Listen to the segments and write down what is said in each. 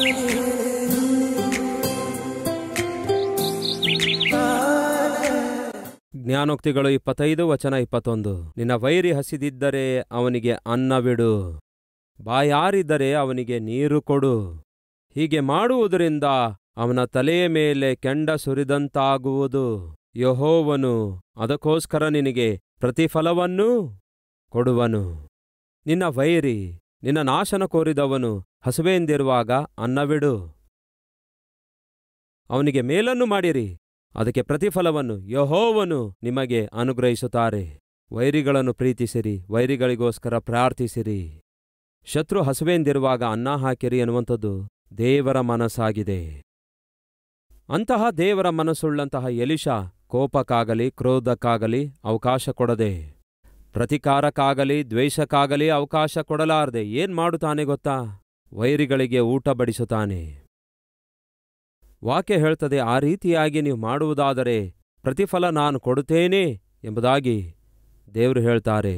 ಜ್ಞಾನೋಕ್ತಿಗಳು ಇಪ್ಪತ್ತೈದು ವಚನ ಇಪ್ಪತ್ತೊಂದು ನಿನ್ನ ವೈರಿ ಹಸಿದಿದ್ದರೆ ಅವನಿಗೆ ಅನ್ನವಿಡು ಬಾಯಾರಿದ್ದರೆ ಅವನಿಗೆ ನೀರು ಕೊಡು ಹೀಗೆ ಮಾಡುವುದರಿಂದ ಅವನ ತಲೆಯ ಮೇಲೆ ಕೆಂಡ ಸುರಿದಂತಾಗುವುದು ಯಹೋವನು ಅದಕ್ಕೋಸ್ಕರ ನಿನಗೆ ಪ್ರತಿಫಲವನ್ನೂ ಕೊಡುವನು ನಿನ್ನ ವೈರಿ ನಿನ್ನ ನಾಶನ ಕೋರಿದವನು ಹಸುವೆಂದಿರುವಾಗ ಅನ್ನವಿಡು ಅವನಿಗೆ ಮೇಲನ್ನು ಮಾಡಿರಿ ಅದಕ್ಕೆ ಪ್ರತಿಫಲವನ್ನು ಯಹೋವನು ನಿಮಗೆ ಅನುಗ್ರಹಿಸುತ್ತಾರೆ ವೈರಿಗಳನ್ನು ಪ್ರೀತಿಸಿರಿ ವೈರಿಗಳಿಗೋಸ್ಕರ ಪ್ರಾರ್ಥಿಸಿರಿ ಶತ್ರು ಹಸುವೆಂದಿರುವಾಗ ಅನ್ನ ಹಾಕಿರಿ ಎನ್ನುವಂಥದ್ದು ದೇವರ ಮನಸ್ಸಾಗಿದೆ ಅಂತಹ ದೇವರ ಮನಸ್ಸುಳ್ಳಂತಹ ಎಲಿಷ ಕೋಪಕ್ಕಾಗಲಿ ಕ್ರೋಧಕ್ಕಾಗಲಿ ಅವಕಾಶ ಕೊಡದೆ ಪ್ರತಿಕಾರಕ್ಕಾಗಲಿ ದ್ವೇಷಕ್ಕಾಗಲಿ ಅವಕಾಶ ಕೊಡಲಾರದೆ ಏನ್ ಮಾಡುತ್ತಾನೆ ಗೊತ್ತಾ ವೈರಿಗಳಿಗೆ ಊಟ ಬಡಿಸುತ್ತಾನೆ ವಾಕ್ಯ ಹೇಳ್ತದೆ ಆ ರೀತಿಯಾಗಿ ನೀವು ಮಾಡುವುದಾದರೆ ಪ್ರತಿಫಲ ನಾನು ಕೊಡುತ್ತೇನೆ ಎಂಬುದಾಗಿ ದೇವರು ಹೇಳ್ತಾರೆ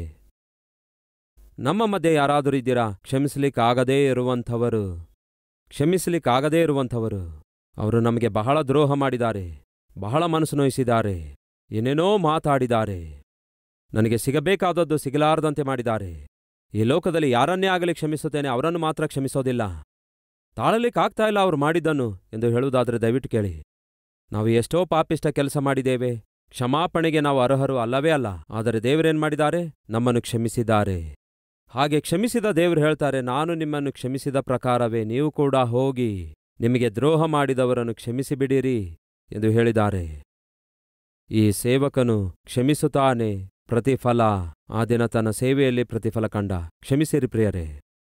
ನಮ್ಮ ಮಧ್ಯೆ ಯಾರಾದರೂ ಇದ್ದೀರಾ ಕ್ಷಮಿಸ್ಲಿಕ್ಕಾಗದೇ ಇರುವಂಥವರು ಕ್ಷಮಿಸ್ಲಿಕ್ಕಾಗದೇ ಇರುವಂಥವರು ಅವರು ನಮಗೆ ಬಹಳ ದ್ರೋಹ ಮಾಡಿದ್ದಾರೆ ಬಹಳ ಮನಸ್ಸು ನೋಯಿಸಿದ್ದಾರೆ ಏನೇನೋ ಮಾತಾಡಿದ್ದಾರೆ ನನಗೆ ಸಿಗಬೇಕಾದದ್ದು ಸಿಗಲಾರದಂತೆ ಮಾಡಿದ್ದಾರೆ ಈ ಲೋಕದಲ್ಲಿ ಯಾರನ್ನೇ ಆಗಲಿ ಕ್ಷಮಿಸುತ್ತೇನೆ ಅವರನ್ನು ಮಾತ್ರ ಕ್ಷಮಿಸೋದಿಲ್ಲ ತಾಳಲಿಕ್ಕಾಗ್ತಾ ಇಲ್ಲ ಅವ್ರು ಮಾಡಿದ್ದನ್ನು ಎಂದು ಹೇಳುವುದಾದರೆ ದಯವಿಟ್ಟು ಕೇಳಿ ನಾವು ಎಷ್ಟೋ ಪಾಪಿಷ್ಟ ಕೆಲಸ ಮಾಡಿದ್ದೇವೆ ಕ್ಷಮಾಪಣೆಗೆ ನಾವು ಅರ್ಹರು ಅಲ್ಲವೇ ಅಲ್ಲ ಆದರೆ ದೇವರೇನ್ ಮಾಡಿದ್ದಾರೆ ನಮ್ಮನ್ನು ಕ್ಷಮಿಸಿದ್ದಾರೆ ಹಾಗೆ ಕ್ಷಮಿಸಿದ ದೇವರು ಹೇಳ್ತಾರೆ ನಾನು ನಿಮ್ಮನ್ನು ಕ್ಷಮಿಸಿದ ಪ್ರಕಾರವೇ ನೀವು ಕೂಡ ಹೋಗಿ ನಿಮಗೆ ದ್ರೋಹ ಮಾಡಿದವರನ್ನು ಕ್ಷಮಿಸಿಬಿಡಿರಿ ಎಂದು ಹೇಳಿದ್ದಾರೆ ಈ ಸೇವಕನು ಕ್ಷಮಿಸುತ್ತಾನೆ ಪ್ರತಿಫಲ ಆ ದಿನ ತನ್ನ ಸೇವೆಯಲ್ಲಿ ಪ್ರತಿಫಲ ಕಂಡ ಕ್ಷಮಿಸಿರಿ ಪ್ರಿಯರೇ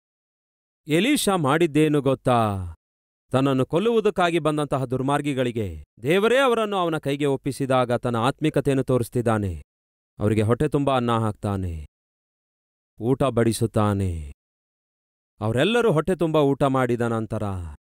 ಎಲೀಷಾ ಮಾಡಿದ್ದೇನು ಗೊತ್ತಾ ತನ್ನನ್ನು ಕೊಲ್ಲುವುದಕ್ಕಾಗಿ ಬಂದಂತಹ ದುರ್ಮಾರ್ಗಿಗಳಿಗೆ ದೇವರೇ ಅವರನ್ನು ಅವನ ಕೈಗೆ ಒಪ್ಪಿಸಿದಾಗ ತನ್ನ ಆತ್ಮಿಕತೆಯನ್ನು ತೋರಿಸ್ತಿದ್ದಾನೆ ಅವರಿಗೆ ಹೊಟ್ಟೆ ತುಂಬ ಅನ್ನ ಹಾಕ್ತಾನೆ ಊಟ ಬಡಿಸುತ್ತಾನೆ ಅವರೆಲ್ಲರೂ ಹೊಟ್ಟೆ ತುಂಬ ಊಟ ಮಾಡಿದ ನಂತರ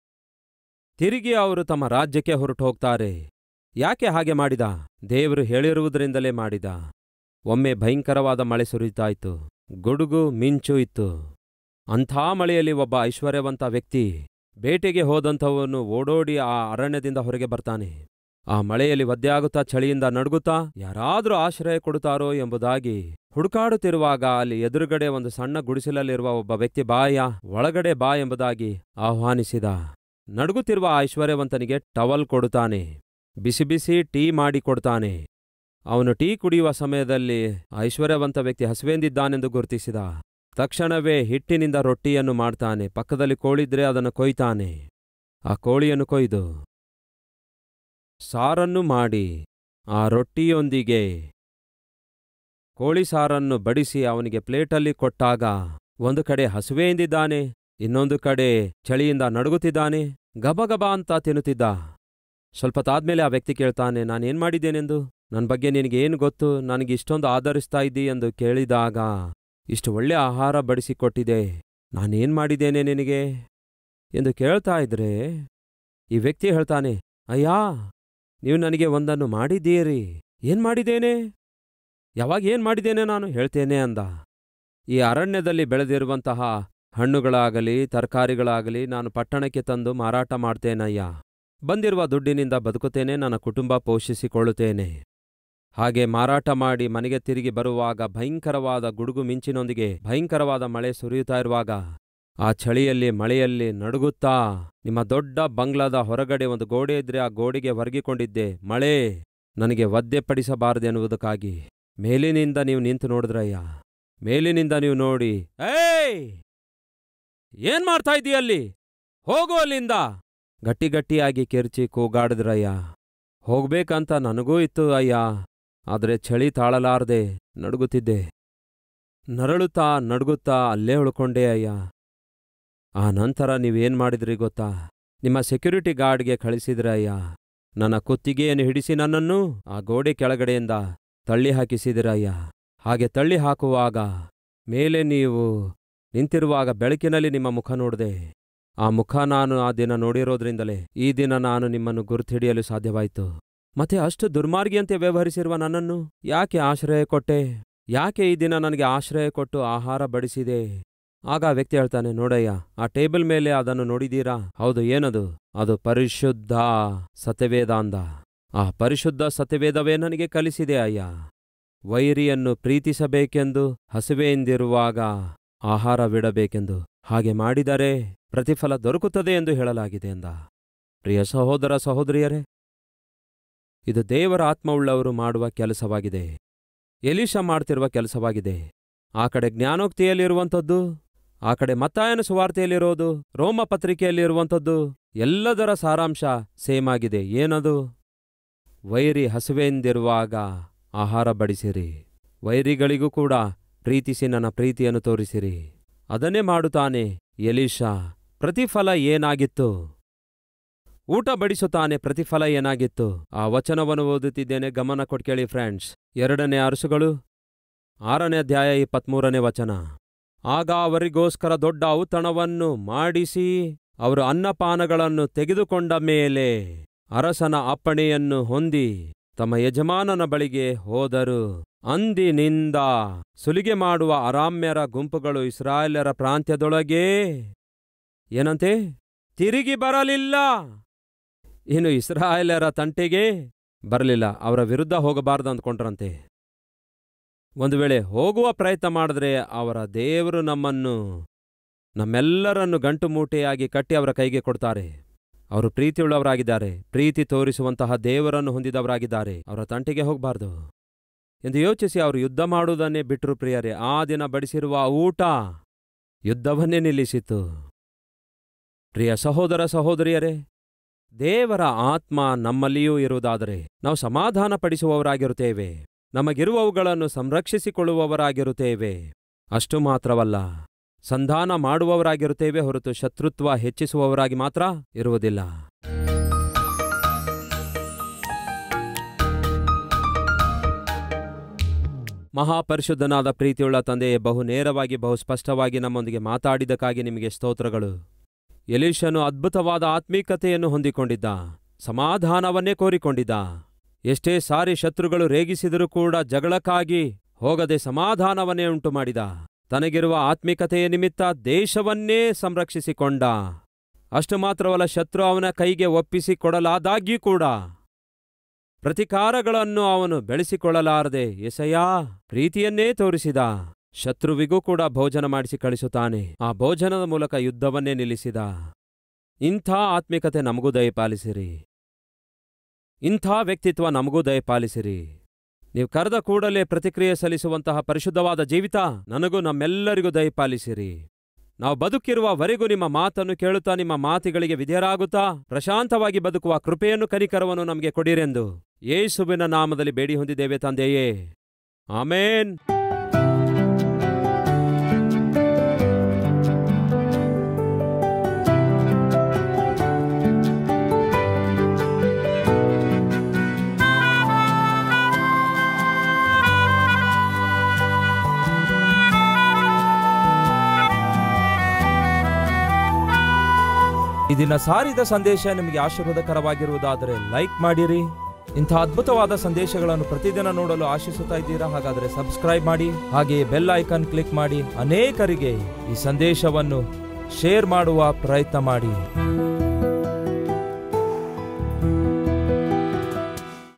ತಿರುಗಿ ಅವರು ತಮ್ಮ ರಾಜ್ಯಕ್ಕೆ ಹೊರಟು ಹೋಗ್ತಾರೆ ಯಾಕೆ ಹಾಗೆ ಮಾಡಿದ ದೇವರು ಹೇಳಿರುವುದರಿಂದಲೇ ಮಾಡಿದ ಒಮ್ಮೆ ಭಯಂಕರವಾದ ಮಳೆ ಸುರಿತಾಯಿತು ಗುಡುಗು ಮಿಂಚು ಇತ್ತು ಅಂಥ ಮಳೆಯಲ್ಲಿ ಒಬ್ಬ ಐಶ್ವರ್ಯವಂತ ವ್ಯಕ್ತಿ ಬೇಟೆಗೆ ಹೋದಂಥವನು ಓಡೋಡಿ ಆ ಅರಣ್ಯದಿಂದ ಹೊರಗೆ ಬರ್ತಾನೆ ಆ ಮಳೆಯಲ್ಲಿ ಒದ್ದೆಯಾಗುತ್ತಾ ಚಳಿಯಿಂದ ನಡುಗುತ್ತಾ ಯಾರಾದ್ರೂ ಆಶ್ರಯ ಕೊಡುತ್ತಾರೋ ಎಂಬುದಾಗಿ ಹುಡುಕಾಡುತ್ತಿರುವಾಗ ಅಲ್ಲಿ ಎದುರುಗಡೆ ಒಂದು ಸಣ್ಣ ಗುಡಿಸಲಲ್ಲಿರುವ ಒಬ್ಬ ವ್ಯಕ್ತಿ ಬಾಯ ಒಳಗಡೆ ಬಾ ಎಂಬುದಾಗಿ ಆಹ್ವಾನಿಸಿದ ನಡುಗುತ್ತಿರುವ ಆ ಐಶ್ವರ್ಯವಂತನಿಗೆ ಟವಲ್ ಕೊಡುತ್ತಾನೆ ಬಿಸಿ ಬಿಸಿ ಟೀ ಮಾಡಿ ಕೊಡ್ತಾನೆ ಅವನು ಟೀ ಕುಡಿಯುವ ಸಮಯದಲ್ಲಿ ಐಶ್ವರ್ಯವಂತ ವ್ಯಕ್ತಿ ಹಸುವೆಂದಿದ್ದಾನೆಂದು ಗುರುತಿಸಿದ ತಕ್ಷಣವೇ ಹಿಟ್ಟಿನಿಂದ ರೊಟ್ಟಿಯನ್ನು ಮಾಡ್ತಾನೆ ಪಕ್ಕದಲ್ಲಿ ಕೋಳಿದ್ರೆ ಅದನ್ನು ಕೊಯ್ತಾನೆ ಆ ಕೋಳಿಯನ್ನು ಕೊಯ್ದು ಸಾರನ್ನು ಮಾಡಿ ಆ ರೊಟ್ಟಿಯೊಂದಿಗೆ ಕೋಳಿ ಸಾರನ್ನು ಬಡಿಸಿ ಅವನಿಗೆ ಪ್ಲೇಟಲ್ಲಿ ಕೊಟ್ಟಾಗ ಒಂದು ಕಡೆ ಹಸುವೆಯಿಂದಿದ್ದಾನೆ ಇನ್ನೊಂದು ಕಡೆ ಚಳಿಯಿಂದ ನಡುಗುತ್ತಿದ್ದಾನೆ ಗಬಗಬ ಅಂತ ತಿನ್ನುತ್ತಿದ್ದ ಸ್ವಲ್ಪ ತಾದ್ಮೇಲೆ ಆ ವ್ಯಕ್ತಿ ಕೇಳ್ತಾನೆ ನಾನೇನ್ ಮಾಡಿದ್ದೇನೆಂದು ನನ್ನ ಬಗ್ಗೆ ನಿನಗೇನು ಗೊತ್ತು ನನಗೆ ಇಷ್ಟೊಂದು ಆಧರಿಸ್ತಾ ಇದ್ದಿ ಎಂದು ಕೇಳಿದಾಗ ಇಷ್ಟು ಒಳ್ಳೆ ಆಹಾರ ಬಡಿಸಿಕೊಟ್ಟಿದೆ ನಾನೇನ್ ಮಾಡಿದ್ದೇನೆ ನಿನಗೆ ಎಂದು ಕೇಳ್ತಾ ಇದ್ರೆ ಈ ವ್ಯಕ್ತಿ ಹೇಳ್ತಾನೆ ಅಯ್ಯಾ ನೀವು ನನಗೆ ಒಂದನ್ನು ಮಾಡಿದ್ದೀರಿ ಏನ್ ಮಾಡಿದ್ದೇನೆ ಯಾವಾಗ ಏನ್ ಮಾಡಿದ್ದೇನೆ ನಾನು ಹೇಳ್ತೇನೆ ಅಂದ ಈ ಅರಣ್ಯದಲ್ಲಿ ಬೆಳೆದಿರುವಂತಹ ಹಣ್ಣುಗಳಾಗಲಿ ತರಕಾರಿಗಳಾಗಲಿ ನಾನು ಪಟ್ಟಣಕ್ಕೆ ತಂದು ಮಾರಾಟ ಮಾಡ್ತೇನಯ್ಯ ಬಂದಿರುವ ದುಡ್ಡಿನಿಂದ ಬದುಕುತ್ತೇನೆ ನನ್ನ ಕುಟುಂಬ ಪೋಷಿಸಿಕೊಳ್ಳುತ್ತೇನೆ ಹಾಗೆ ಮಾರಾಟ ಮಾಡಿ ಮನೆಗೆ ತಿರುಗಿ ಬರುವಾಗ ಭಯಂಕರವಾದ ಗುಡುಗು ಮಿಂಚಿನೊಂದಿಗೆ ಭಯಂಕರವಾದ ಮಳೆ ಸುರಿಯುತ್ತಾ ಇರುವಾಗ ಆ ಚಳಿಯಲ್ಲಿ ಮಳೆಯಲ್ಲಿ ನಡುಗುತ್ತಾ ನಿಮ್ಮ ದೊಡ್ಡ ಬಂಗ್ಲಾದ ಹೊರಗಡೆ ಒಂದು ಗೋಡೆ ಇದ್ರೆ ಆ ಗೋಡೆಗೆ ಹೊರಗಿಕೊಂಡಿದ್ದೆ ಮಳೆ ನನಗೆ ಒದ್ದೆಪಡಿಸಬಾರದೆನ್ನುವುದಕ್ಕಾಗಿ ಮೇಲಿನಿಂದ ನೀವು ನಿಂತು ನೋಡಿದ್ರಯ್ಯ ಮೇಲಿನಿಂದ ನೀವು ನೋಡಿ ಏಯ್ ಏನ್ ಮಾಡ್ತಾ ಇದ್ದೀಯಲ್ಲಿ ಹೋಗು ಅಲ್ಲಿಂದ ಗಟ್ಟಿ ಗಟ್ಟಿಯಾಗಿ ಕೆರ್ಚಿ ಕೂಗಾಡಿದ್ರಯ್ಯ ಹೋಗ್ಬೇಕಂತ ನನಗೂ ಇತ್ತು ಅಯ್ಯ ಆದ್ರೆ ಚಳಿ ತಾಳಲಾರ್ದೆ ನಡುಗುತ್ತಿದ್ದೆ ನರಳುತ್ತಾ ನಡುಗುತ್ತಾ ಅಲ್ಲೇ ಉಳ್ಕೊಂಡೆ ಅಯ್ಯ ಆ ನಂತರ ನೀವೇನ್ ಮಾಡಿದ್ರಿ ಗೊತ್ತಾ ನಿಮ್ಮ ಸೆಕ್ಯೂರಿಟಿ ಗಾರ್ಡ್ಗೆ ಕಳಿಸಿದ್ರ ಅಯ್ಯ ನನ್ನ ಕುತ್ತಿಗೆಯನ್ನು ಹಿಡಿಸಿ ನನ್ನನ್ನು ಆ ಗೋಡೆ ಕೆಳಗಡೆಯಿಂದ ತಳ್ಳಿ ಹಾಕಿಸಿದಿರಯ್ಯ ಹಾಗೆ ತಳ್ಳಿ ಹಾಕುವಾಗ ಮೇಲೆ ನೀವು ನಿಂತಿರುವಾಗ ಬೆಳಕಿನಲ್ಲಿ ನಿಮ್ಮ ಮುಖ ನೋಡಿದೆ ಆ ಮುಖ ನಾನು ಆ ದಿನ ನೋಡಿರೋದ್ರಿಂದಲೇ ಈ ದಿನ ನಾನು ನಿಮ್ಮನ್ನು ಗುರುತಿಡಿಯಲು ಸಾಧ್ಯವಾಯಿತು ಮತ್ತೆ ಅಷ್ಟು ದುರ್ಮಾರ್ಗಿಯಂತೆ ವ್ಯವಹರಿಸಿರುವ ನನ್ನನ್ನು ಯಾಕೆ ಆಶ್ರಯ ಕೊಟ್ಟೆ ಯಾಕೆ ಈ ದಿನ ನನಗೆ ಆಶ್ರಯ ಕೊಟ್ಟು ಆಹಾರ ಬಡಿಸಿದೆ ಆಗ ಆ ವ್ಯಕ್ತಿ ಹೇಳ್ತಾನೆ ನೋಡಯ್ಯ ಆ ಟೇಬಲ್ ಮೇಲೆ ಅದನ್ನು ನೋಡಿದೀರಾ ಹೌದು ಏನದು ಅದು ಪರಿಶುದ್ಧ ಸತ್ಯವೇದಾಂದ ಆ ಪರಿಶುದ್ಧ ಸತ್ಯವೇದವೇ ನನಗೆ ಕಲಿಸಿದೆ ಅಯ್ಯ ವೈರಿಯನ್ನು ಪ್ರೀತಿಸಬೇಕೆಂದು ಹಸಿವೆಯಿಂದಿರುವಾಗ ಆಹಾರವಿಡಬೇಕೆಂದು ಹಾಗೆ ಮಾಡಿದರೆ ಪ್ರತಿಫಲ ದೊರಕುತ್ತದೆ ಎಂದು ಹೇಳಲಾಗಿದೆ ಎಂದ ಪ್ರಿಯ ಸಹೋದರ ಸಹೋದರಿಯರೇ ಇದು ದೇವರ ಆತ್ಮವುಳ್ಳವರು ಮಾಡುವ ಕೆಲಸವಾಗಿದೆ ಎಲಿಶ ಮಾಡ್ತಿರುವ ಕೆಲಸವಾಗಿದೆ ಆ ಕಡೆ ಜ್ಞಾನೋಕ್ತಿಯಲ್ಲಿರುವಂಥದ್ದು ಆ ಕಡೆ ಮತ್ತಾಯನ ಸುವಾರ್ತೆಯಲ್ಲಿರೋದು ರೋಮ ಪತ್ರಿಕೆಯಲ್ಲಿರುವಂಥದ್ದು ಎಲ್ಲದರ ಸಾರಾಂಶ ಸೇಮ್ ಆಗಿದೆ ಏನದು ವೈರಿ ಹಸುವೆಂದಿರುವಾಗ ಆಹಾರ ಬಡಿಸಿರಿ ವೈರಿಗಳಿಗೂ ಕೂಡ ಪ್ರೀತಿಸಿ ನನ್ನ ಪ್ರೀತಿಯನ್ನು ತೋರಿಸಿರಿ ಅದನ್ನೇ ಮಾಡುತ್ತಾನೆ ಎಲೀಶಾ ಪ್ರತಿಫಲ ಏನಾಗಿತ್ತು ಊಟ ಬಡಿಸುತ್ತಾನೆ ಪ್ರತಿಫಲ ಏನಾಗಿತ್ತು ಆ ವಚನವನ್ನು ಓದುತ್ತಿದ್ದೇನೆ ಗಮನ ಕೊಟ್ಕೇಳಿ ಫ್ರೆಂಡ್ಸ್ ಎರಡನೇ ಅರಸುಗಳು ಆರನೇ ಅಧ್ಯಾಯ ಇಪ್ಪತ್ಮೂರನೇ ವಚನ ಆಗ ಅವರಿಗೋಸ್ಕರ ದೊಡ್ಡ ಔತಣವನ್ನು ಮಾಡಿಸಿ ಅವರು ಅನ್ನಪಾನಗಳನ್ನು ತೆಗೆದುಕೊಂಡ ಮೇಲೆ ಅರಸನ ಅಪ್ಪಣೆಯನ್ನು ಹೊಂದಿ ತಮ್ಮ ಯಜಮಾನನ ಬಳಿಗೆ ಹೋದರು ಅಂದಿನಿಂದ ಸುಲಿಗೆ ಮಾಡುವ ಅರಾಮ್ಯರ ಗುಂಪುಗಳು ಇಸ್ರಾಯೇಲರ ಪ್ರಾಂತ್ಯದೊಳಗೇ ಏನಂತೆ ತಿರುಗಿ ಬರಲಿಲ್ಲ ಇನ್ನು ಇಸ್ರಾಯೇಲರ ತಂಟೆಗೆ ಬರಲಿಲ್ಲ ಅವರ ವಿರುದ್ಧ ಹೋಗಬಾರ್ದು ಅಂದ್ಕೊಂಡ್ರಂತೆ ಒಂದು ವೇಳೆ ಹೋಗುವ ಪ್ರಯತ್ನ ಮಾಡಿದ್ರೆ ಅವರ ದೇವರು ನಮ್ಮನ್ನು ನಮ್ಮೆಲ್ಲರನ್ನು ಗಂಟು ಮೂಟೆಯಾಗಿ ಕಟ್ಟಿ ಅವರ ಕೈಗೆ ಕೊಡ್ತಾರೆ ಅವರು ಪ್ರೀತಿಯುಳ್ಳವರಾಗಿದ್ದಾರೆ ಪ್ರೀತಿ ತೋರಿಸುವಂತಹ ದೇವರನ್ನು ಹೊಂದಿದವರಾಗಿದ್ದಾರೆ ಅವರ ತಂಟೆಗೆ ಹೋಗಬಾರ್ದು ಎಂದು ಯೋಚಿಸಿ ಅವರು ಯುದ್ಧ ಮಾಡುವುದನ್ನೇ ಬಿಟ್ಟರು ಪ್ರಿಯರೇ ಆ ದಿನ ಬಡಿಸಿರುವ ಊಟ ಯುದ್ಧವನ್ನೇ ನಿಲ್ಲಿಸಿತು ಪ್ರಿಯ ಸಹೋದರ ಸಹೋದರಿಯರೇ ದೇವರ ಆತ್ಮ ನಮ್ಮಲ್ಲಿಯೂ ಇರುವುದಾದರೆ ನಾವು ಸಮಾಧಾನ ಪಡಿಸುವವರಾಗಿರುತ್ತೇವೆ ನಮಗಿರುವವುಗಳನ್ನು ಸಂರಕ್ಷಿಸಿಕೊಳ್ಳುವವರಾಗಿರುತ್ತೇವೆ ಅಷ್ಟು ಮಾತ್ರವಲ್ಲ ಸಂಧಾನ ಮಾಡುವವರಾಗಿರುತ್ತೇವೆ ಹೊರತು ಶತ್ರುತ್ವ ಹೆಚ್ಚಿಸುವವರಾಗಿ ಮಾತ್ರ ಇರುವುದಿಲ್ಲ ಮಹಾಪರಿಶುದ್ಧನಾದ ಪ್ರೀತಿಯುಳ್ಳ ತಂದೆಯೇ ಬಹು ನೇರವಾಗಿ ಬಹು ಸ್ಪಷ್ಟವಾಗಿ ನಮ್ಮೊಂದಿಗೆ ಮಾತಾಡಿದಕ್ಕಾಗಿ ನಿಮಗೆ ಸ್ತೋತ್ರಗಳು ಎಲೀಶನು ಅದ್ಭುತವಾದ ಆತ್ಮೀಕತೆಯನ್ನು ಹೊಂದಿಕೊಂಡಿದ್ದ ಸಮಾಧಾನವನ್ನೇ ಕೋರಿಕೊಂಡಿದ್ದ ಎಷ್ಟೇ ಸಾರಿ ಶತ್ರುಗಳು ರೇಗಿಸಿದರೂ ಕೂಡ ಜಗಳಕ್ಕಾಗಿ ಹೋಗದೆ ಸಮಾಧಾನವನ್ನೇ ಉಂಟು ಮಾಡಿದ ತನಗಿರುವ ಆತ್ಮಿಕತೆಯ ನಿಮಿತ್ತ ದೇಶವನ್ನೇ ಸಂರಕ್ಷಿಸಿಕೊಂಡ ಅಷ್ಟು ಮಾತ್ರವಲ್ಲ ಶತ್ರು ಅವನ ಕೈಗೆ ಒಪ್ಪಿಸಿಕೊಡಲಾದಾಗ್ಯೂ ಕೂಡ ಪ್ರತಿಕಾರಗಳನ್ನು ಅವನು ಬೆಳೆಸಿಕೊಳ್ಳಲಾರದೆ ಎಸೆಯಾ ಪ್ರೀತಿಯನ್ನೇ ತೋರಿಸಿದ ಶತ್ರುವಿಗೂ ಕೂಡ ಭೋಜನ ಮಾಡಿಸಿ ಕಳಿಸುತ್ತಾನೆ ಆ ಭೋಜನದ ಮೂಲಕ ಯುದ್ಧವನ್ನೇ ನಿಲ್ಲಿಸಿದ ಇಂಥ ಆತ್ಮಿಕತೆ ನಮಗೂ ದಯಪಾಲಿಸಿರಿ ಇಂಥ ವ್ಯಕ್ತಿತ್ವ ನಮಗೂ ದಯಪಾಲಿಸಿರಿ ನೀವು ಕರೆದ ಕೂಡಲೇ ಪ್ರತಿಕ್ರಿಯೆ ಸಲ್ಲಿಸುವಂತಹ ಪರಿಶುದ್ಧವಾದ ಜೀವಿತ ನನಗೂ ನಮ್ಮೆಲ್ಲರಿಗೂ ದಯಪಾಲಿಸಿರಿ ನಾವು ಬದುಕಿರುವವರೆಗೂ ನಿಮ್ಮ ಮಾತನ್ನು ಕೇಳುತ್ತಾ ನಿಮ್ಮ ಮಾತಿಗಳಿಗೆ ವಿಧೇಯರಾಗುತ್ತಾ ಪ್ರಶಾಂತವಾಗಿ ಬದುಕುವ ಕೃಪೆಯನ್ನು ಕನಿಕರವನ್ನು ನಮಗೆ ಕೊಡಿರೆಂದು ಯೇಸುವಿನ ನಾಮದಲ್ಲಿ ಬೇಡಿ ಹೊಂದಿದ್ದೇವೆ ತಂದೆಯೇ ಆಮೇನ್ ಈ ದಿನ ಸಾರಿದ ಸಂದೇಶ ನಿಮಗೆ ಆಶೀರ್ವಾದಕರವಾಗಿರುವುದಾದರೆ ಲೈಕ್ ಮಾಡಿರಿ ಇಂಥ ಅದ್ಭುತವಾದ ಸಂದೇಶಗಳನ್ನು ಪ್ರತಿದಿನ ನೋಡಲು ಆಶಿಸುತ್ತಾ ಇದ್ದೀರಾ ಹಾಗಾದರೆ ಸಬ್ಸ್ಕ್ರೈಬ್ ಮಾಡಿ ಹಾಗೆಯೇ ಬೆಲ್ ಐಕಾನ್ ಕ್ಲಿಕ್ ಮಾಡಿ ಅನೇಕರಿಗೆ ಈ ಸಂದೇಶವನ್ನು ಶೇರ್ ಮಾಡುವ ಪ್ರಯತ್ನ ಮಾಡಿ